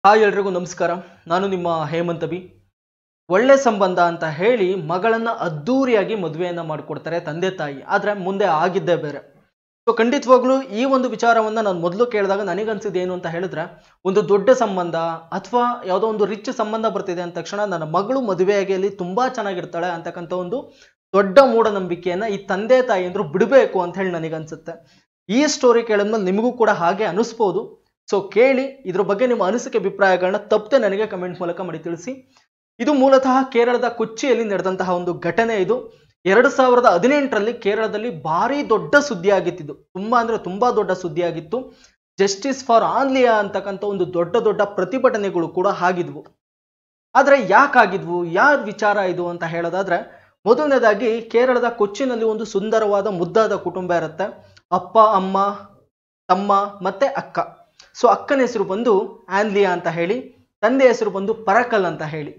hi ಎಲ್ರಿಗೂ ನಮಸ್ಕಾರ ನಾನು ನಿಮ್ಮ ಹೇಮಂತ್ ಬಿ ಒಳ್ಳೆ ಸಂಬಂಧ ಅಂತ ಹೇಳಿ ಮಗಳನ್ನ ಅದ್ದೂರಿಯಾಗಿ ಮದುವೆಯನ್ನ ಮಾಡಿಕೊಡ್ತಾರೆ ತಂದೆ ತಾಯಿ ಆದ್ರೆ ಮುಂದೆ ಆಗಿದ್ದೇ ಬೇರೆ ಸೊ ಖಂಡಿತವಾಗ್ಲೂ ಈ ಒಂದು ವಿಚಾರವನ್ನ ನಾನು ಮೊದಲು ಕೇಳಿದಾಗ ನನಗನ್ಸಿದ್ದು ಏನು ಅಂತ ಹೇಳಿದ್ರೆ ಒಂದು ದೊಡ್ಡ ಸಂಬಂಧ ಅಥವಾ ಯಾವುದೋ ಒಂದು ರಿಚ್ ಸಂಬಂಧ ಬರ್ತಿದೆ ಅಂದ ತಕ್ಷಣ ನನ್ನ ಮಗಳು ಮದುವೆಯಾಗಿ ಅಲ್ಲಿ ತುಂಬಾ ಚೆನ್ನಾಗಿರ್ತಾಳೆ ಅಂತಕ್ಕಂಥ ಒಂದು ದೊಡ್ಡ ಮೂಢನಂಬಿಕೆಯನ್ನ ಈ ತಂದೆ ತಾಯಿ ಅಂದ್ರು ಬಿಡಬೇಕು ಅಂತ ಹೇಳಿ ನನಗನ್ಸುತ್ತೆ ಈ ಸ್ಟೋರಿ ಕೇಳಿದ್ಮೇಲೆ ನಿಮಗೂ ಕೂಡ ಹಾಗೆ ಅನಿಸ್ಬೋದು ಸೊ ಕೇಳಿ ಇದ್ರ ಬಗ್ಗೆ ನಿಮ್ಮ ಅನಿಸಿಕೆ ಅಭಿಪ್ರಾಯಗಳನ್ನ ತಪ್ಪದೆ ನನಗೆ ಕಮೆಂಟ್ ಮೂಲಕ ಮಾಡಿ ತಿಳಿಸಿ ಇದು ಮೂಲತಃ ಕೇರಳದ ಕೊಚ್ಚಿಯಲ್ಲಿ ನಡೆದಂತಹ ಒಂದು ಘಟನೆ ಇದು ಎರಡು ಸಾವಿರದ ಹದಿನೆಂಟರಲ್ಲಿ ಕೇರಳದಲ್ಲಿ ಭಾರಿ ದೊಡ್ಡ ಸುದ್ದಿ ಆಗಿತ್ತು ತುಂಬಾ ಅಂದ್ರೆ ತುಂಬಾ ದೊಡ್ಡ ಸುದ್ದಿ ಆಗಿತ್ತು ಜಸ್ಟಿಸ್ ಫಾರ್ ಆನ್ಲಿಯಾ ಅಂತಕ್ಕಂಥ ಒಂದು ದೊಡ್ಡ ದೊಡ್ಡ ಪ್ರತಿಭಟನೆಗಳು ಕೂಡ ಆಗಿದ್ವು ಆದ್ರೆ ಯಾಕಾಗಿದ್ವು ಯಾರ ವಿಚಾರ ಇದು ಅಂತ ಹೇಳೋದಾದ್ರೆ ಮೊದಲನೇದಾಗಿ ಕೇರಳದ ಕೊಚ್ಚಿನಲ್ಲಿ ಒಂದು ಸುಂದರವಾದ ಮುದ್ದಾದ ಕುಟುಂಬ ಇರುತ್ತೆ ಅಪ್ಪ ಅಮ್ಮ ತಮ್ಮ ಮತ್ತೆ ಅಕ್ಕ ಸೊ ಅಕ್ಕನ ಹೆಸರು ಬಂದು ಆನ್ಲಿಯಾ ಅಂತ ಹೇಳಿ ತಂದೆ ಹೆಸರು ಬಂದು ಪರಕಲ್ ಅಂತ ಹೇಳಿ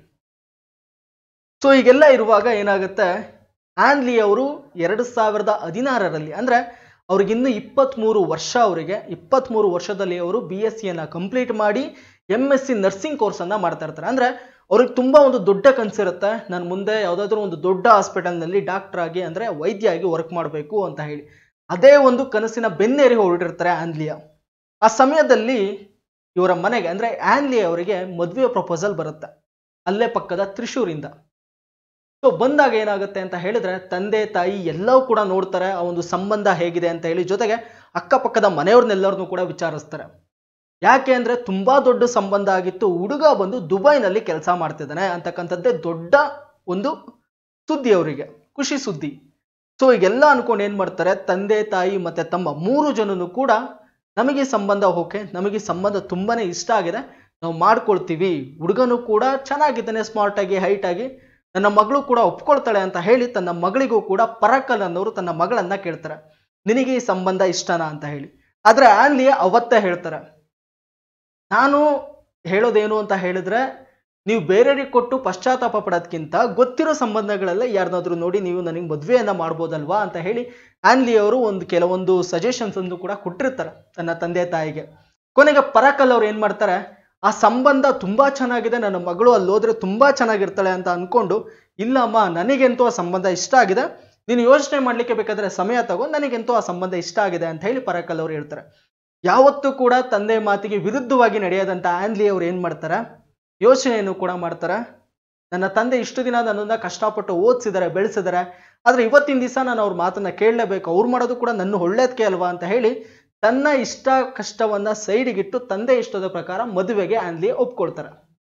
ಸೊ ಈಗೆಲ್ಲ ಇರುವಾಗ ಏನಾಗುತ್ತೆ ಆನ್ಲಿ ಅವರು ಎರಡು ಸಾವಿರದ ಹದಿನಾರರಲ್ಲಿ ಅಂದ್ರೆ ಅವ್ರಿಗಿನ್ನು ಇಪ್ಪತ್ತ್ಮೂರು ವರ್ಷ ಅವರಿಗೆ ಇಪ್ಪತ್ತ್ಮೂರು ವರ್ಷದಲ್ಲಿ ಅವರು ಬಿ ಎಸ್ ಸಿಯನ್ನು ಕಂಪ್ಲೀಟ್ ಮಾಡಿ ಎಮ್ ಎಸ್ ಸಿ ನರ್ಸಿಂಗ್ ಕೋರ್ಸನ್ನು ಮಾಡ್ತಾ ಇರ್ತಾರೆ ಅಂದ್ರೆ ಅವ್ರಿಗೆ ತುಂಬಾ ಒಂದು ದೊಡ್ಡ ಕನಸಿರುತ್ತೆ ನಾನು ಮುಂದೆ ಯಾವುದಾದ್ರೂ ಒಂದು ದೊಡ್ಡ ಹಾಸ್ಪಿಟಲ್ನಲ್ಲಿ ಡಾಕ್ಟರ್ ಆಗಿ ಅಂದ್ರೆ ವೈದ್ಯ ಆಗಿ ವರ್ಕ್ ಮಾಡಬೇಕು ಅಂತ ಹೇಳಿ ಅದೇ ಒಂದು ಕನಸಿನ ಬೆನ್ನೇರಿ ಹೊರಟಿರ್ತಾರೆ ಆನ್ಲಿಯಾ ಆ ಸಮಯದಲ್ಲಿ ಇವರ ಮನೆಗೆ ಅಂದ್ರೆ ಆನ್ಲಿ ಅವರಿಗೆ ಮದುವೆ ಪ್ರಪೋಸಲ್ ಬರುತ್ತೆ ಅಲ್ಲೇ ಪಕ್ಕದ ತ್ರಿಶೂರಿಂದ ಸೊ ಬಂದಾಗ ಏನಾಗುತ್ತೆ ಅಂತ ಹೇಳಿದ್ರೆ ತಂದೆ ತಾಯಿ ಎಲ್ಲವೂ ಕೂಡ ನೋಡ್ತಾರೆ ಆ ಒಂದು ಸಂಬಂಧ ಹೇಗಿದೆ ಅಂತ ಹೇಳಿ ಜೊತೆಗೆ ಅಕ್ಕಪಕ್ಕದ ಮನೆಯವ್ರನ್ನೆಲ್ಲರನ್ನೂ ಕೂಡ ವಿಚಾರಿಸ್ತಾರೆ ಯಾಕೆ ಅಂದ್ರೆ ತುಂಬಾ ದೊಡ್ಡ ಸಂಬಂಧ ಆಗಿತ್ತು ಹುಡುಗ ಬಂದು ದುಬೈನಲ್ಲಿ ಕೆಲಸ ಮಾಡ್ತಿದ್ದಾನೆ ಅಂತಕ್ಕಂಥದ್ದೇ ದೊಡ್ಡ ಒಂದು ಸುದ್ದಿ ಅವರಿಗೆ ಖುಷಿ ಸುದ್ದಿ ಸೊ ಈಗೆಲ್ಲ ಅನ್ಕೊಂಡು ಏನ್ ಮಾಡ್ತಾರೆ ತಂದೆ ತಾಯಿ ಮತ್ತೆ ತಮ್ಮ ಮೂರು ಜನನು ಕೂಡ ನಮಗೆ ಸಂಬಂಧ ಓಕೆ ನಮಗೆ ಸಂಬಂಧ ತುಂಬಾನೇ ಇಷ್ಟ ಆಗಿದೆ ನಾವು ಮಾಡ್ಕೊಳ್ತೀವಿ ಹುಡುಗನು ಕೂಡ ಚೆನ್ನಾಗಿದ್ದಾನೆ ಸ್ಮಾರ್ಟ್ ಆಗಿ ಹೈಟ್ ಆಗಿ ನನ್ನ ಮಗಳು ಕೂಡ ಒಪ್ಕೊಳ್ತಾಳೆ ಅಂತ ಹೇಳಿ ತನ್ನ ಮಗಳಿಗೂ ಕೂಡ ಪರಕಲ್ ಅನ್ನೋರು ತನ್ನ ಮಗಳನ್ನ ಕೇಳ್ತಾರೆ ನಿನಗೆ ಈ ಸಂಬಂಧ ಇಷ್ಟನಾ ಅಂತ ಹೇಳಿ ಆದ್ರೆ ಆನ್ಲಿ ಅವತ್ತೇ ಹೇಳ್ತಾರೆ ನಾನು ಹೇಳೋದೇನು ಅಂತ ಹೇಳಿದ್ರೆ ನೀವು ಬೇರೆಯವ್ರಿಗೆ ಕೊಟ್ಟು ಪಶ್ಚಾತ್ತಾಪ ಪಡೋದ್ಕಿಂತ ಗೊತ್ತಿರೋ ಸಂಬಂಧಗಳೆಲ್ಲ ಯಾರನ್ನಾದ್ರೂ ನೋಡಿ ನೀವು ನನಗೆ ಮದುವೆಯನ್ನ ಮಾಡ್ಬೋದಲ್ವಾ ಅಂತ ಹೇಳಿ ಆನ್ಲಿ ಅವರು ಒಂದು ಕೆಲವೊಂದು ಸಜೆಷನ್ಸ್ ಅನ್ನು ಕೂಡ ಕೊಟ್ಟಿರ್ತಾರೆ ತನ್ನ ತಂದೆ ತಾಯಿಗೆ ಕೊನೆಗೆ ಪರಾಕಲ್ ಅವ್ರು ಏನ್ ಮಾಡ್ತಾರೆ ಆ ಸಂಬಂಧ ತುಂಬಾ ಚೆನ್ನಾಗಿದೆ ನನ್ನ ಮಗಳು ಅಲ್ಲಿ ಹೋದ್ರೆ ತುಂಬಾ ಚೆನ್ನಾಗಿರ್ತಾಳೆ ಅಂತ ಅನ್ಕೊಂಡು ಇಲ್ಲ ಅಮ್ಮ ನನಗೆಂತೂ ಆ ಸಂಬಂಧ ಇಷ್ಟ ಆಗಿದೆ ನೀನು ಯೋಚನೆ ಮಾಡ್ಲಿಕ್ಕೆ ಬೇಕಾದ್ರೆ ಸಮಯ ತಗೋ ನನಗೆಂತೂ ಆ ಸಂಬಂಧ ಇಷ್ಟ ಆಗಿದೆ ಅಂತ ಹೇಳಿ ಪರಾಕಲ್ ಅವ್ರು ಹೇಳ್ತಾರೆ ಯಾವತ್ತೂ ಕೂಡ ತಂದೆ ಮಾತಿಗೆ ವಿರುದ್ಧವಾಗಿ ನಡೆಯದಂತ ಆನ್ಲಿ ಅವ್ರು ಏನ್ ಮಾಡ್ತಾರೆ ಯೋಚನೆಯನ್ನು ಕೂಡ ಮಾಡ್ತಾರೆ ನನ್ನ ತಂದೆ ಇಷ್ಟು ದಿನ ನನ್ನನ್ನ ಕಷ್ಟಪಟ್ಟು ಓದಿಸಿದ್ದಾರೆ ಬೆಳೆಸಿದ್ದಾರೆ ಆದ್ರೆ ಇವತ್ತಿನ ದಿವಸ ನಾನು ಅವ್ರ ಮಾತನ್ನ ಕೇಳಲೇಬೇಕು ಅವ್ರು ಮಾಡೋದು ಕೂಡ ನನ್ನ ಒಳ್ಳೇದಕ್ಕೆ ಅಲ್ವಾ ಅಂತ ಹೇಳಿ ತನ್ನ ಇಷ್ಟ ಕಷ್ಟವನ್ನ ಸೈಡಿಗಿಟ್ಟು ತಂದೆ ಇಷ್ಟದ ಪ್ರಕಾರ ಮದುವೆಗೆ ಆನ್ಲಿ ಒಪ್ಕೊಳ್ತಾರೆ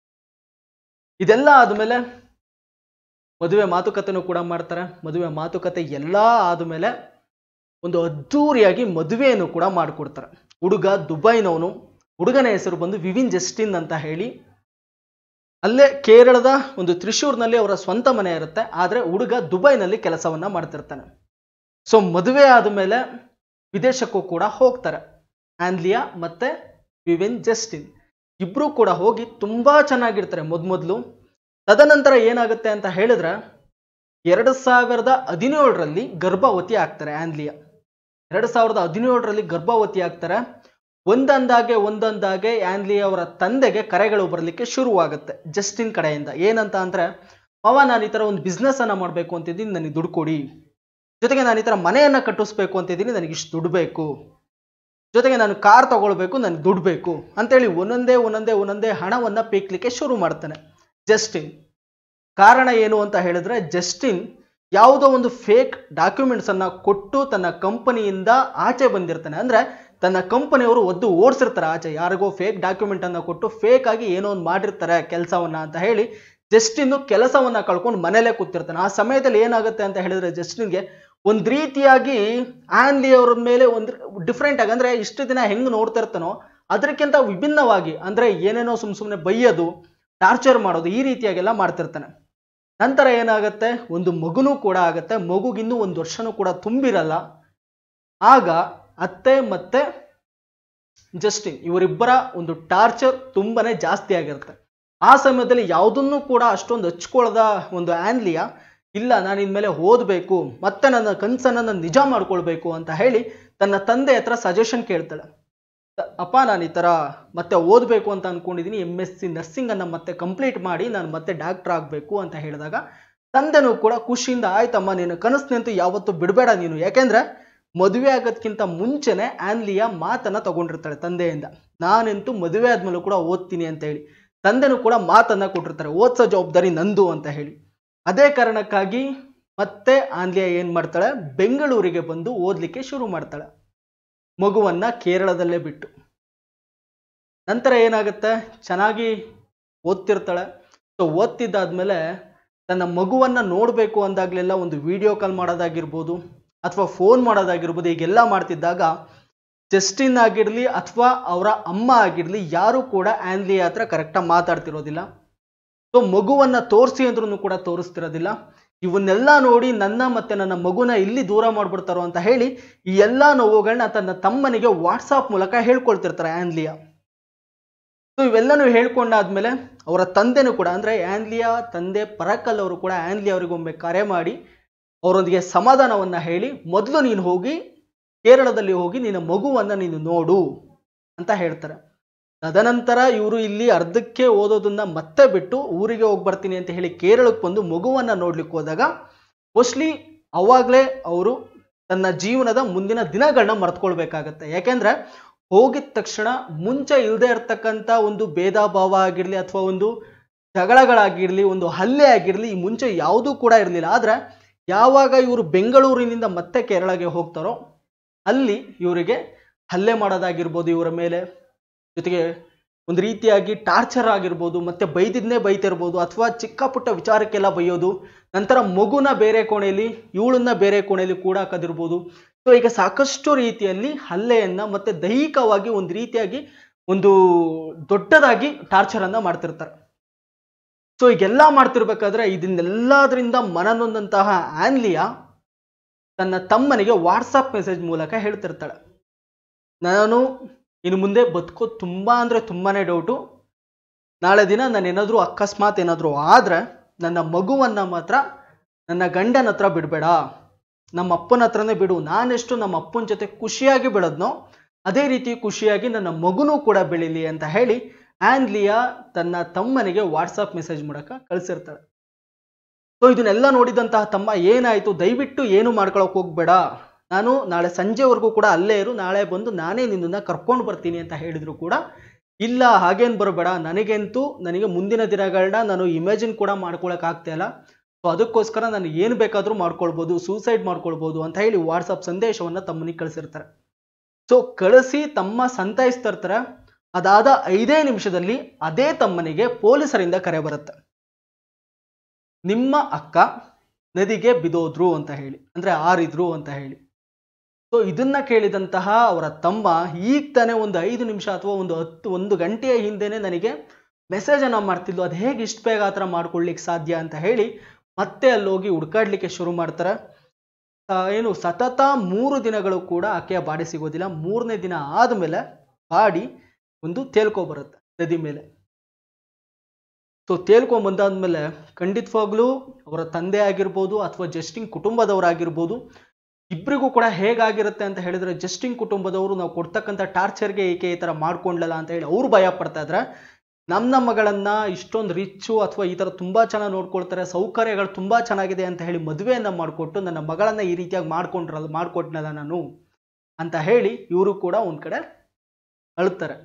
ಇದೆಲ್ಲ ಆದ್ಮೇಲೆ ಮದುವೆ ಮಾತುಕತೆನೂ ಕೂಡ ಮಾಡ್ತಾರೆ ಮದುವೆ ಮಾತುಕತೆ ಎಲ್ಲ ಆದ್ಮೇಲೆ ಒಂದು ಅದ್ದೂರಿಯಾಗಿ ಮದುವೆಯನ್ನು ಕೂಡ ಮಾಡಿಕೊಡ್ತಾರೆ ಹುಡುಗ ದುಬೈನವನು ಹುಡುಗನ ಹೆಸರು ಬಂದು ವಿವಿನ್ ಜಸ್ಟಿನ್ ಅಂತ ಹೇಳಿ ಅಲ್ಲೇ ಕೇರಳದ ಒಂದು ತ್ರಿಶೂರ್ನಲ್ಲಿ ಅವರ ಸ್ವಂತ ಮನೆ ಇರುತ್ತೆ ಆದ್ರೆ ಹುಡುಗ ದುಬೈನಲ್ಲಿ ಕೆಲಸವನ್ನ ಮಾಡ್ತಿರ್ತಾನೆ ಸೊ ಮದುವೆ ಆದಮೇಲೆ ವಿದೇಶಕ್ಕೂ ಕೂಡ ಹೋಗ್ತಾರೆ ಆನ್ಲಿಯಾ ಮತ್ತೆ ವಿವಿನ್ ಜಸ್ಟಿನ್ ಇಬ್ರು ಕೂಡ ಹೋಗಿ ತುಂಬಾ ಚೆನ್ನಾಗಿರ್ತಾರೆ ಮೊದ್ಮೊದ್ಲು ತದನಂತರ ಏನಾಗುತ್ತೆ ಅಂತ ಹೇಳಿದ್ರೆ ಎರಡು ಸಾವಿರದ ಹದಿನೇಳರಲ್ಲಿ ಗರ್ಭವತಿ ಆಗ್ತಾರೆ ಆನ್ಲಿಯಾ ಎರಡು ಸಾವಿರದ ಹದಿನೇಳರಲ್ಲಿ ಗರ್ಭವತಿ ಆಗ್ತಾರೆ ಒಂದೊಂದಾಗೆ ಒಂದೊಂದಾಗೆ ಆನ್ಲಿ ಅವರ ತಂದೆಗೆ ಕರೆಗಳು ಬರಲಿಕ್ಕೆ ಶುರುವಾಗುತ್ತೆ ಜಸ್ಟಿನ್ ಕಡೆಯಿಂದ ಏನಂತ ಅಂದ್ರೆ ಮಾವ ನಾನು ಈ ತರ ಒಂದು ಬಿಸ್ನೆಸ್ ಅನ್ನ ಮಾಡಬೇಕು ಅಂತಿದ್ದೀನಿ ನನಗೆ ದುಡ್ಡು ಕೊಡಿ ಜೊತೆಗೆ ನಾನು ಈ ತರ ಮನೆಯನ್ನ ಕಟ್ಟಿಸ್ಬೇಕು ಅಂತಿದ್ದೀನಿ ನನಗೆ ಇಷ್ಟು ದುಡ್ಡು ಬೇಕು ಜೊತೆಗೆ ನಾನು ಕಾರ್ ತಗೊಳ್ಬೇಕು ನನಗೆ ದುಡ್ಡು ಬೇಕು ಅಂತೇಳಿ ಒಂದೊಂದೇ ಒಂದೊಂದೇ ಒಂದೊಂದೇ ಹಣವನ್ನ ಪೀಕ್ಲಿಕ್ಕೆ ಶುರು ಮಾಡ್ತಾನೆ ಜಸ್ಟಿನ್ ಕಾರಣ ಏನು ಅಂತ ಹೇಳಿದ್ರೆ ಜಸ್ಟಿನ್ ಯಾವುದೋ ಒಂದು ಫೇಕ್ ಡಾಕ್ಯುಮೆಂಟ್ಸ್ ಅನ್ನ ಕೊಟ್ಟು ತನ್ನ ಕಂಪನಿಯಿಂದ ಆಚೆ ಬಂದಿರ್ತಾನೆ ಅಂದ್ರೆ ತನ್ನ ಕಂಪನಿಯವರು ಒದ್ದು ಓಡಿಸಿರ್ತಾರೆ ಆಚೆ ಯಾರಿಗೋ ಫೇಕ್ ಡಾಕ್ಯುಮೆಂಟ್ ಅನ್ನ ಕೊಟ್ಟು ಫೇಕ್ ಆಗಿ ಏನೋ ಒಂದು ಮಾಡಿರ್ತಾರೆ ಕೆಲಸವನ್ನ ಅಂತ ಹೇಳಿ ಜಸ್ಟಿನ್ ಕೆಲಸವನ್ನ ಕಳ್ಕೊಂಡು ಮನೇಲೆ ಕೂತಿರ್ತಾನೆ ಆ ಸಮಯದಲ್ಲಿ ಏನಾಗುತ್ತೆ ಅಂತ ಹೇಳಿದ್ರೆ ಜಸ್ಟಿನ್ಗೆ ಒಂದ್ ರೀತಿಯಾಗಿ ಆನ್ಲಿ ಅವ್ರ ಮೇಲೆ ಒಂದು ಡಿಫ್ರೆಂಟ್ ಆಗಿ ಅಂದ್ರೆ ಇಷ್ಟು ದಿನ ಹೆಂಗ್ ನೋಡ್ತಾ ಇರ್ತಾನೋ ಅದಕ್ಕಿಂತ ವಿಭಿನ್ನವಾಗಿ ಅಂದ್ರೆ ಏನೇನೋ ಸುಮ್ ಸುಮ್ಮನೆ ಬೈಯೋದು ಟಾರ್ಚರ್ ಮಾಡೋದು ಈ ರೀತಿಯಾಗೆಲ್ಲ ಮಾಡ್ತಿರ್ತಾನೆ ನಂತರ ಏನಾಗುತ್ತೆ ಒಂದು ಮಗುನೂ ಕೂಡ ಆಗತ್ತೆ ಮಗುಗಿನ್ನೂ ಒಂದು ವರ್ಷನೂ ಕೂಡ ತುಂಬಿರಲ್ಲ ಆಗ ಅತ್ತೆ ಮತ್ತೆ ಜಸ್ಟಿನ್ ಇವರಿಬ್ಬರ ಒಂದು ಟಾರ್ಚರ್ ತುಂಬಾನೇ ಜಾಸ್ತಿ ಆಗಿರುತ್ತೆ ಆ ಸಮಯದಲ್ಲಿ ಯಾವುದನ್ನು ಕೂಡ ಅಷ್ಟೊಂದು ಹಚ್ಕೊಳ್ಳದ ಒಂದು ಆನ್ಲಿಯಾ ಇಲ್ಲ ನಾನು ಇನ್ಮೇಲೆ ಓದಬೇಕು ಮತ್ತೆ ನನ್ನ ಕನಸನ್ನ ನಾನು ನಿಜ ಮಾಡ್ಕೊಳ್ಬೇಕು ಅಂತ ಹೇಳಿ ತನ್ನ ತಂದೆ ಹತ್ರ ಸಜೆಷನ್ ಕೇಳ್ತಾಳೆ ತ- ಅಪ್ಪ ನಾನು ಈ ಥರ ಮತ್ತೆ ಓದಬೇಕು ಅಂತ ಅಂದ್ಕೊಂಡಿದ್ದೀನಿ ಎಮ್ ಎಸ್ ಸಿ ನರ್ಸಿಂಗನ್ನು ಮತ್ತೆ ಕಂಪ್ಲೀಟ್ ಮಾಡಿ ನಾನು ಮತ್ತೆ ಡಾಕ್ಟರ್ ಆಗಬೇಕು ಅಂತ ಹೇಳಿದಾಗ ತಂದೆನೂ ಕೂಡ ಖುಷಿಯಿಂದ ಆಯ್ತಮ್ಮ ನೀನು ಕನಸಿನಂತೂ ಯಾವತ್ತೂ ಬಿಡಬೇಡ ನೀನು ಯಾಕೆಂದ್ರೆ ಮದುವೆ ಆಗೋದ್ಕಿಂತ ಮುಂಚೆನೆ ಆನ್ಲಿಯ ಮಾತನ್ನ ತಗೊಂಡಿರ್ತಾಳೆ ತಂದೆಯಿಂದ ನಾನಂತೂ ಮದುವೆ ಆದ್ಮೇಲೂ ಕೂಡ ಓದ್ತೀನಿ ಅಂತ ಹೇಳಿ ತಂದೆನೂ ಕೂಡ ಮಾತನ್ನ ಕೊಟ್ಟಿರ್ತಾರೆ ಓದ್ಸೋ ಜವಾಬ್ದಾರಿ ನಂದು ಅಂತ ಹೇಳಿ ಅದೇ ಕಾರಣಕ್ಕಾಗಿ ಮತ್ತೆ ಆನ್ಲಿಯ ಏನ್ ಮಾಡ್ತಾಳೆ ಬೆಂಗಳೂರಿಗೆ ಬಂದು ಓದ್ಲಿಕ್ಕೆ ಶುರು ಮಾಡ್ತಾಳೆ ಮಗುವನ್ನ ಕೇರಳದಲ್ಲೇ ಬಿಟ್ಟು ನಂತರ ಏನಾಗುತ್ತೆ ಚೆನ್ನಾಗಿ ಓದ್ತಿರ್ತಾಳೆ ಸೊ ಓದ್ತಿದ್ದಾದ್ಮೇಲೆ ತನ್ನ ಮಗುವನ್ನ ನೋಡಬೇಕು ಅಂದಾಗ್ಲೆಲ್ಲ ಒಂದು ವಿಡಿಯೋ ಕಾಲ್ ಮಾಡೋದಾಗಿರ್ಬೋದು ಅಥವಾ ಫೋನ್ ಮಾಡೋದಾಗಿರ್ಬೋದು ಹೀಗೆಲ್ಲ ಮಾಡ್ತಿದ್ದಾಗ ಜಸ್ಟಿನ್ ಆಗಿರ್ಲಿ ಅಥವಾ ಅವರ ಅಮ್ಮ ಆಗಿರ್ಲಿ ಯಾರು ಕೂಡ ಆನ್ಲಿ ಹತ್ರ ಕರೆಕ್ಟಾಗಿ ಮಾತಾಡ್ತಿರೋದಿಲ್ಲ ಸೊ ಮಗುವನ್ನ ತೋರಿಸಿ ಅಂದ್ರೂ ಕೂಡ ತೋರಿಸ್ತಿರೋದಿಲ್ಲ ಇವನ್ನೆಲ್ಲ ನೋಡಿ ನನ್ನ ಮತ್ತೆ ನನ್ನ ಮಗುನ ಇಲ್ಲಿ ದೂರ ಮಾಡ್ಬಿಡ್ತಾರೋ ಅಂತ ಹೇಳಿ ಈ ಎಲ್ಲ ನೋವುಗಳನ್ನ ತನ್ನ ತಮ್ಮನಿಗೆ ವಾಟ್ಸಾಪ್ ಮೂಲಕ ಹೇಳ್ಕೊಳ್ತಿರ್ತಾರೆ ಆನ್ಲಿಯಾ ಸೊ ಇವೆಲ್ಲನೂ ಹೇಳ್ಕೊಂಡಾದ್ಮೇಲೆ ಅವರ ತಂದೆನೂ ಕೂಡ ಅಂದ್ರೆ ಆನ್ಲಿಯಾ ತಂದೆ ಪರಕಲ್ ಅವರು ಕೂಡ ಆನ್ಲಿ ಅವರಿಗೊಮ್ಮೆ ಕರೆ ಮಾಡಿ ಅವರೊಂದಿಗೆ ಸಮಾಧಾನವನ್ನ ಹೇಳಿ ಮೊದಲು ನೀನು ಹೋಗಿ ಕೇರಳದಲ್ಲಿ ಹೋಗಿ ನಿನ್ನ ಮಗುವನ್ನ ನೀನು ನೋಡು ಅಂತ ಹೇಳ್ತಾರೆ ತದನಂತರ ಇವರು ಇಲ್ಲಿ ಅರ್ಧಕ್ಕೆ ಓದೋದನ್ನ ಮತ್ತೆ ಬಿಟ್ಟು ಊರಿಗೆ ಹೋಗಿ ಬರ್ತೀನಿ ಅಂತ ಹೇಳಿ ಕೇರಳಕ್ಕೆ ಬಂದು ಮಗುವನ್ನ ನೋಡ್ಲಿಕ್ಕೆ ಹೋದಾಗ ಮೋಸ್ಟ್ಲಿ ಅವಾಗಲೇ ಅವರು ತನ್ನ ಜೀವನದ ಮುಂದಿನ ದಿನಗಳನ್ನ ಮರ್ತ್ಕೊಳ್ಬೇಕಾಗತ್ತೆ ಯಾಕೆಂದ್ರೆ ಹೋಗಿದ ತಕ್ಷಣ ಮುಂಚೆ ಇಲ್ಲದೆ ಇರ್ತಕ್ಕಂಥ ಒಂದು ಭೇದ ಭಾವ ಆಗಿರ್ಲಿ ಅಥವಾ ಒಂದು ಜಗಳಗಳಾಗಿರ್ಲಿ ಒಂದು ಹಲ್ಲೆ ಆಗಿರ್ಲಿ ಈ ಮುಂಚೆ ಯಾವುದೂ ಕೂಡ ಇರಲಿಲ್ಲ ಆದ್ರೆ ಯಾವಾಗ ಇವರು ಬೆಂಗಳೂರಿನಿಂದ ಮತ್ತೆ ಕೇರಳಗೆ ಹೋಗ್ತಾರೋ ಅಲ್ಲಿ ಇವರಿಗೆ ಹಲ್ಲೆ ಮಾಡೋದಾಗಿರ್ಬೋದು ಇವರ ಮೇಲೆ ಜೊತೆಗೆ ಒಂದು ರೀತಿಯಾಗಿ ಟಾರ್ಚರ್ ಆಗಿರ್ಬೋದು ಮತ್ತೆ ಬೈದಿದ್ನೇ ಬೈತಿರ್ಬೋದು ಅಥವಾ ಚಿಕ್ಕ ಪುಟ್ಟ ವಿಚಾರಕ್ಕೆಲ್ಲ ಬೈಯೋದು ನಂತರ ಮಗುನ ಬೇರೆ ಕೋಣೆಯಲ್ಲಿ ಇವಳನ್ನ ಬೇರೆ ಕೋಣೆಯಲ್ಲಿ ಕೂಡ ಹಾಕೋದಿರ್ಬೋದು ಸೊ ಈಗ ಸಾಕಷ್ಟು ರೀತಿಯಲ್ಲಿ ಹಲ್ಲೆಯನ್ನ ಮತ್ತೆ ದೈಹಿಕವಾಗಿ ಒಂದು ರೀತಿಯಾಗಿ ಒಂದು ದೊಡ್ಡದಾಗಿ ಟಾರ್ಚರ್ ಅನ್ನ ಮಾಡ್ತಿರ್ತಾರೆ ಸೊ ಈಗೆಲ್ಲ ಮಾಡ್ತಿರ್ಬೇಕಾದ್ರೆ ಇದನ್ನೆಲ್ಲದರಿಂದ ಮನನೊಂದಂತಹ ಆನ್ಲಿಯಾ ತನ್ನ ತಮ್ಮನಿಗೆ ವಾಟ್ಸಪ್ ಮೆಸೇಜ್ ಮೂಲಕ ಹೇಳ್ತಿರ್ತಾಳೆ ನಾನು ಇನ್ನು ಮುಂದೆ ಬದುಕೋದು ತುಂಬ ಅಂದರೆ ತುಂಬಾನೇ ಡೌಟು ನಾಳೆ ದಿನ ನಾನು ಏನಾದರೂ ಅಕಸ್ಮಾತ್ ಏನಾದರೂ ಆದರೆ ನನ್ನ ಮಗುವನ್ನ ಮಾತ್ರ ನನ್ನ ಗಂಡನ ಹತ್ರ ಬಿಡಬೇಡ ನಮ್ಮ ಅಪ್ಪನ ಹತ್ರನೇ ಬಿಡು ನಾನೆಷ್ಟು ನಮ್ಮ ಅಪ್ಪನ ಜೊತೆ ಖುಷಿಯಾಗಿ ಬೆಳೆದ್ನೋ ಅದೇ ರೀತಿ ಖುಷಿಯಾಗಿ ನನ್ನ ಮಗುನೂ ಕೂಡ ಬೆಳೀಲಿ ಅಂತ ಹೇಳಿ ಆನ್ಲಿಯಾ ತನ್ನ ತಮ್ಮನಿಗೆ ವಾಟ್ಸಪ್ ಮೆಸೇಜ್ ಮೂಲಕ ಕಳಿಸಿರ್ತಾಳೆ ಸೊ ಇದನ್ನೆಲ್ಲ ನೋಡಿದಂತಹ ತಮ್ಮ ಏನಾಯ್ತು ದಯವಿಟ್ಟು ಏನು ಮಾಡ್ಕೊಳಕ್ ಹೋಗ್ಬೇಡ ನಾನು ನಾಳೆ ಸಂಜೆವರೆಗೂ ಕೂಡ ಅಲ್ಲೇ ಇರು ನಾಳೆ ಬಂದು ನಾನೇ ನಿನ್ನನ್ನ ಕರ್ಕೊಂಡು ಬರ್ತೀನಿ ಅಂತ ಹೇಳಿದ್ರು ಕೂಡ ಇಲ್ಲ ಹಾಗೇನು ಬರಬೇಡ ನನಗಂತೂ ನನಗೆ ಮುಂದಿನ ದಿನಗಳನ್ನ ನಾನು ಇಮ್ಯಾಜಿನ್ ಕೂಡ ಮಾಡ್ಕೊಳಕ್ ಆಗ್ತಾ ಇಲ್ಲ ಸೊ ಅದಕ್ಕೋಸ್ಕರ ನಾನು ಏನು ಬೇಕಾದರೂ ಮಾಡ್ಕೊಳ್ಬೋದು ಸೂಸೈಡ್ ಮಾಡ್ಕೊಳ್ಬೋದು ಅಂತ ಹೇಳಿ ವಾಟ್ಸಪ್ ಸಂದೇಶವನ್ನ ತಮ್ಮನಿಗೆ ಕಳಿಸಿರ್ತಾರೆ ಸೊ ಕಳಿಸಿ ತಮ್ಮ ಸಂತಾಯಿಸ್ತಿರ್ತಾರೆ ಅದಾದ ಐದೇ ನಿಮಿಷದಲ್ಲಿ ಅದೇ ತಮ್ಮನಿಗೆ ಪೊಲೀಸರಿಂದ ಕರೆ ಬರುತ್ತೆ ನಿಮ್ಮ ಅಕ್ಕ ನದಿಗೆ ಬಿದೋದ್ರು ಅಂತ ಹೇಳಿ ಅಂದ್ರೆ ಆರಿದ್ರು ಅಂತ ಹೇಳಿ ಸೊ ಇದನ್ನ ಕೇಳಿದಂತಹ ಅವರ ತಮ್ಮ ಈಗ ತಾನೇ ಒಂದು ಐದು ನಿಮಿಷ ಅಥವಾ ಒಂದು ಹತ್ತು ಒಂದು ಗಂಟೆಯ ಹಿಂದೆನೆ ನನಗೆ ಮೆಸೇಜ್ ಅನ್ನ ಮಾಡ್ತಿದ್ಲು ಅದು ಹೇಗೆ ಇಷ್ಟು ಬೇಗ ಆ ಥರ ಮಾಡ್ಕೊಳ್ಲಿಕ್ಕೆ ಸಾಧ್ಯ ಅಂತ ಹೇಳಿ ಮತ್ತೆ ಅಲ್ಲಿ ಹೋಗಿ ಹುಡ್ಕಾಡ್ಲಿಕ್ಕೆ ಶುರು ಮಾಡ್ತಾರೆ ಆ, ಏನು ಸತತ ಮೂರು ದಿನಗಳು ಕೂಡ ಆಕೆಯ ಬಾಡಿ ಸಿಗೋದಿಲ್ಲ ಮೂರನೇ ದಿನ ಆದಮೇಲೆ ಬಾಡಿ ಒಂದು ತೇಲ್ಕೊ ಬರುತ್ತೆ ನದಿ ಮೇಲೆ ಸೊ ತೇಲ್ಕೊಂಡ್ ಬಂದಾದ್ಮೇಲೆ ಖಂಡಿತವಾಗ್ಲೂ ಅವರ ತಂದೆ ಆಗಿರ್ಬೋದು ಅಥವಾ ಜಸ್ಟಿನ್ ಕುಟುಂಬದವರಾಗಿರ್ಬೋದು ಇಬ್ಬರಿಗೂ ಕೂಡ ಹೇಗಾಗಿರುತ್ತೆ ಅಂತ ಹೇಳಿದ್ರೆ ಜಸ್ಟಿನ್ ಕುಟುಂಬದವರು ನಾವು ಕೊಡ್ತಕ್ಕಂಥ ಟಾರ್ಚರ್ಗೆ ಏಕೆ ಈ ಥರ ಮಾಡ್ಕೊಂಡ್ಲಲ್ಲ ಅಂತ ಹೇಳಿ ಅವ್ರು ಭಯ ಪಡ್ತಾ ಇದ್ರೆ ನಮ್ಮ ನಮ್ಮ ಮಗಳನ್ನ ಇಷ್ಟೊಂದು ರಿಚ್ಚು ಅಥವಾ ಈ ಥರ ತುಂಬ ಚೆನ್ನಾಗಿ ನೋಡ್ಕೊಳ್ತಾರೆ ಸೌಕರ್ಯಗಳು ತುಂಬ ಚೆನ್ನಾಗಿದೆ ಅಂತ ಹೇಳಿ ಮದುವೆಯನ್ನ ಮಾಡಿಕೊಟ್ಟು ನನ್ನ ಮಗಳನ್ನ ಈ ರೀತಿಯಾಗಿ ಮಾಡ್ಕೊಂಡ್ರಲ್ಲ ಮಾಡ್ಕೊಟ್ನಲ್ಲ ನಾನು ಅಂತ ಹೇಳಿ ಇವರು ಕೂಡ ಒಂದ್ ಕಡೆ ಅಳುತ್ತಾರೆ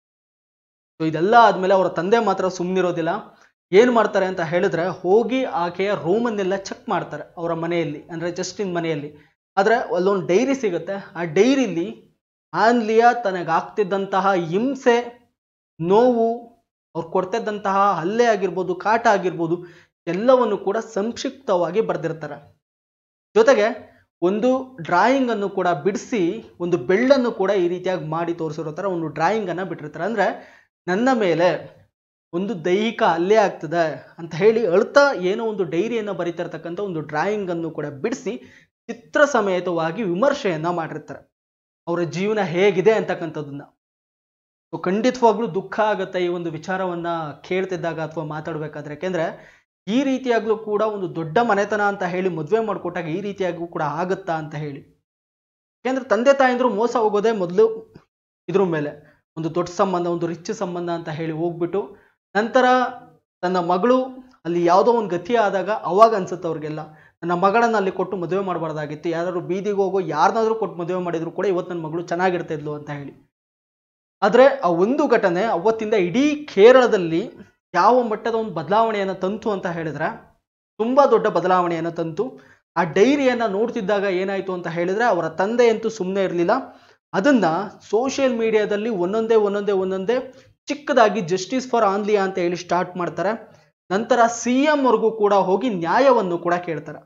ಸೊ ಇದೆಲ್ಲ ಆದ್ಮೇಲೆ ಅವರ ತಂದೆ ಮಾತ್ರ ಸುಮ್ಮನಿರೋದಿಲ್ಲ ಏನ್ ಮಾಡ್ತಾರೆ ಅಂತ ಹೇಳಿದ್ರೆ ಹೋಗಿ ಆಕೆಯ ರೂಮನ್ನೆಲ್ಲ ಚೆಕ್ ಮಾಡ್ತಾರೆ ಅವರ ಮನೆಯಲ್ಲಿ ಅಂದ್ರೆ ಜಸ್ಟಿನ್ ಮನೆಯಲ್ಲಿ ಆದ್ರೆ ಅಲ್ಲೊಂದು ಡೈರಿ ಸಿಗುತ್ತೆ ಆ ಡೈರಿಲಿ ಆನ್ಲಿಯಾ ತನಗಾಗ್ತಿದ್ದಂತಹ ಹಿಂಸೆ ನೋವು ಅವ್ರು ಕೊಡ್ತಿದ್ದಂತಹ ಹಲ್ಲೆ ಆಗಿರ್ಬೋದು ಕಾಟ ಆಗಿರ್ಬೋದು ಎಲ್ಲವನ್ನು ಕೂಡ ಸಂಕ್ಷಿಪ್ತವಾಗಿ ಬರೆದಿರ್ತಾರೆ ಜೊತೆಗೆ ಒಂದು ಡ್ರಾಯಿಂಗ್ ಅನ್ನು ಕೂಡ ಬಿಡಿಸಿ ಒಂದು ಬೆಳ್ಳನ್ನು ಕೂಡ ಈ ರೀತಿಯಾಗಿ ಮಾಡಿ ತೋರಿಸಿರೋ ಥರ ಒಂದು ಡ್ರಾಯಿಂಗ್ ಅನ್ನ ಬಿಟ್ಟಿರ್ತಾರೆ ಅಂದ್ರೆ ನನ್ನ ಮೇಲೆ ಒಂದು ದೈಹಿಕ ಹಲ್ಲೆ ಆಗ್ತದೆ ಅಂತ ಹೇಳಿ ಅಳ್ತಾ ಏನೋ ಒಂದು ಡೈರಿಯನ್ನು ಬರೀತಿರ್ತಕ್ಕಂಥ ಒಂದು ಡ್ರಾಯಿಂಗ್ ಅನ್ನು ಕೂಡ ಬಿಡಿಸಿ ಚಿತ್ರ ಸಮೇತವಾಗಿ ವಿಮರ್ಶೆಯನ್ನ ಮಾಡಿರ್ತಾರೆ ಅವರ ಜೀವನ ಹೇಗಿದೆ ಅಂತಕ್ಕಂಥದ್ದನ್ನ ಸೊ ಖಂಡಿತವಾಗ್ಲೂ ದುಃಖ ಆಗುತ್ತೆ ಈ ಒಂದು ವಿಚಾರವನ್ನ ಕೇಳ್ತಿದ್ದಾಗ ಅಥವಾ ಮಾತಾಡ್ಬೇಕಾದ್ರೆ ಯಾಕೆಂದ್ರೆ ಈ ರೀತಿಯಾಗ್ಲೂ ಕೂಡ ಒಂದು ದೊಡ್ಡ ಮನೆತನ ಅಂತ ಹೇಳಿ ಮದುವೆ ಮಾಡಿಕೊಟ್ಟಾಗ ಈ ರೀತಿಯಾಗೂ ಕೂಡ ಆಗುತ್ತಾ ಅಂತ ಹೇಳಿ ಯಾಕೆಂದ್ರೆ ತಂದೆ ತಾಯಂದ್ರು ಮೋಸ ಹೋಗೋದೇ ಮೊದಲು ಇದ್ರ ಮೇಲೆ ಒಂದು ದೊಡ್ಡ ಸಂಬಂಧ ಒಂದು ರಿಚ್ ಸಂಬಂಧ ಅಂತ ಹೇಳಿ ಹೋಗ್ಬಿಟ್ಟು ನಂತರ ತನ್ನ ಮಗಳು ಅಲ್ಲಿ ಯಾವುದೋ ಒಂದು ಗತಿ ಆದಾಗ ಅವಾಗ ಅನ್ಸುತ್ತೆ ಅವ್ರಿಗೆಲ್ಲ ನನ್ನ ಮಗಳನ್ನ ಅಲ್ಲಿ ಕೊಟ್ಟು ಮದುವೆ ಮಾಡಬಾರ್ದಾಗಿತ್ತು ಯಾರಾದ್ರು ಬೀದಿಗೆ ಹೋಗೋ ಯಾರನ್ನಾದ್ರೂ ಕೊಟ್ಟು ಮದುವೆ ಮಾಡಿದ್ರು ಕೂಡ ಇವತ್ತು ನನ್ನ ಮಗಳು ಚೆನ್ನಾಗಿರ್ತಿದ್ಲು ಅಂತ ಹೇಳಿ ಆದರೆ ಆ ಒಂದು ಘಟನೆ ಅವತ್ತಿಂದ ಇಡೀ ಕೇರಳದಲ್ಲಿ ಯಾವ ಮಟ್ಟದ ಒಂದು ಬದಲಾವಣೆಯನ್ನು ತಂತು ಅಂತ ಹೇಳಿದ್ರೆ ತುಂಬಾ ದೊಡ್ಡ ಬದಲಾವಣೆಯನ್ನು ತಂತು ಆ ಡೈರಿಯನ್ನ ನೋಡ್ತಿದ್ದಾಗ ಏನಾಯ್ತು ಅಂತ ಹೇಳಿದ್ರೆ ಅವರ ತಂದೆ ಅಂತೂ ಸುಮ್ಮನೆ ಇರಲಿಲ್ಲ ಅದನ್ನ ಸೋಷಿಯಲ್ ಮೀಡಿಯಾದಲ್ಲಿ ಒಂದೊಂದೇ ಒಂದೊಂದೇ ಒಂದೊಂದೇ ಚಿಕ್ಕದಾಗಿ ಜಸ್ಟಿಸ್ ಫಾರ್ ಆನ್ಲಿಯಾ ಅಂತ ಹೇಳಿ ಸ್ಟಾರ್ಟ್ ಮಾಡ್ತಾರೆ ನಂತರ ಸಿ ಎಂ ವರ್ಗೂ ಕೂಡ ಹೋಗಿ ನ್ಯಾಯವನ್ನು ಕೂಡ ಕೇಳ್ತಾರೆ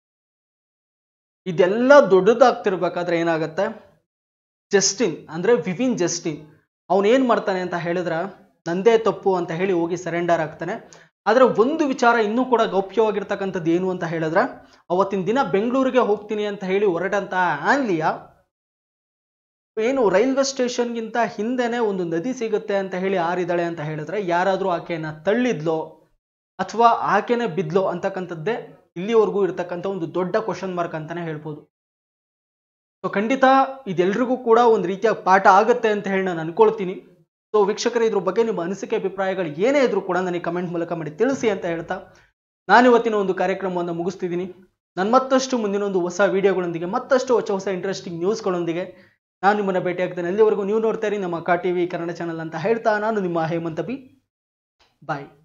ಇದೆಲ್ಲ ದೊಡ್ಡದಾಗ್ತಿರ್ಬೇಕಾದ್ರೆ ಏನಾಗತ್ತೆ ಜಸ್ಟಿನ್ ಅಂದ್ರೆ ವಿವಿನ್ ಜಸ್ಟಿನ್ ಅವನೇನ್ ಮಾಡ್ತಾನೆ ಅಂತ ಹೇಳಿದ್ರೆ ನಂದೇ ತಪ್ಪು ಅಂತ ಹೇಳಿ ಹೋಗಿ ಸರೆಂಡರ್ ಆಗ್ತಾನೆ ಆದ್ರೆ ಒಂದು ವಿಚಾರ ಇನ್ನೂ ಕೂಡ ಗೌಪ್ಯವಾಗಿರ್ತಕ್ಕಂಥದ್ದು ಏನು ಅಂತ ಹೇಳಿದ್ರೆ ಅವತ್ತಿನ ದಿನ ಬೆಂಗಳೂರಿಗೆ ಹೋಗ್ತೀನಿ ಅಂತ ಹೇಳಿ ಹೊರಟಂತಹ ಆನ್ಲಿಯಾ ಏನು ರೈಲ್ವೆ ಸ್ಟೇಷನ್ಗಿಂತ ಹಿಂದೆನೆ ಒಂದು ನದಿ ಸಿಗುತ್ತೆ ಅಂತ ಹೇಳಿ ಆರಿದಾಳೆ ಅಂತ ಹೇಳಿದ್ರೆ ಯಾರಾದ್ರೂ ಆಕೆಯನ್ನ ತಳ್ಳಿದ್ಲೋ ಅಥವಾ ಆಕೆನೆ ಬಿದ್ಲೋ ಅಂತಕ್ಕಂಥದ್ದೇ ಇಲ್ಲಿವರೆಗೂ ಇರ್ತಕ್ಕಂಥ ಒಂದು ದೊಡ್ಡ ಕ್ವಶನ್ ಮಾರ್ಕ್ ಅಂತಾನೆ ಹೇಳ್ಬೋದು ಸೊ ಖಂಡಿತ ಇದೆಲ್ರಿಗೂ ಕೂಡ ಒಂದು ರೀತಿಯ ಪಾಠ ಆಗುತ್ತೆ ಅಂತ ಹೇಳಿ ನಾನು ಅನ್ಕೊಳ್ತೀನಿ ಸೊ ವೀಕ್ಷಕರೇ ಇದ್ರ ಬಗ್ಗೆ ನಿಮ್ಮ ಅನಿಸಿಕೆ ಅಭಿಪ್ರಾಯಗಳು ಏನೇ ಇದ್ರೂ ಕೂಡ ನನಗೆ ಕಮೆಂಟ್ ಮೂಲಕ ಮಾಡಿ ತಿಳಿಸಿ ಅಂತ ಹೇಳ್ತಾ ನಾನು ಇವತ್ತಿನ ಒಂದು ಕಾರ್ಯಕ್ರಮವನ್ನು ಮುಗಿಸ್ತಿದ್ದೀನಿ ನಾನು ಮತ್ತಷ್ಟು ಮುಂದಿನ ಒಂದು ಹೊಸ ವಿಡಿಯೋಗಳೊಂದಿಗೆ ಮತ್ತಷ್ಟು ಹೊಸ ಹೊಸ ಇಂಟ್ರೆಸ್ಟಿಂಗ್ ನ್ಯೂಸ್ಗಳೊಂದಿಗೆ ನಾನು ನಿಮ್ಮನ್ನ ಭೇಟಿಯಾಗ್ತೇನೆ ಅಲ್ಲಿವರೆಗೂ ನೀವು ನೋಡ್ತಾ ಇರಿ ನಮ್ಮ ಕಾ ಟಿವಿ ಕನ್ನಡ ಚಾನಲ್ ಅಂತ ಹೇಳ್ತಾ ನಾನು ನಿಮ್ಮ ಹೇಮಂತ ಬಿ ಬಾಯ್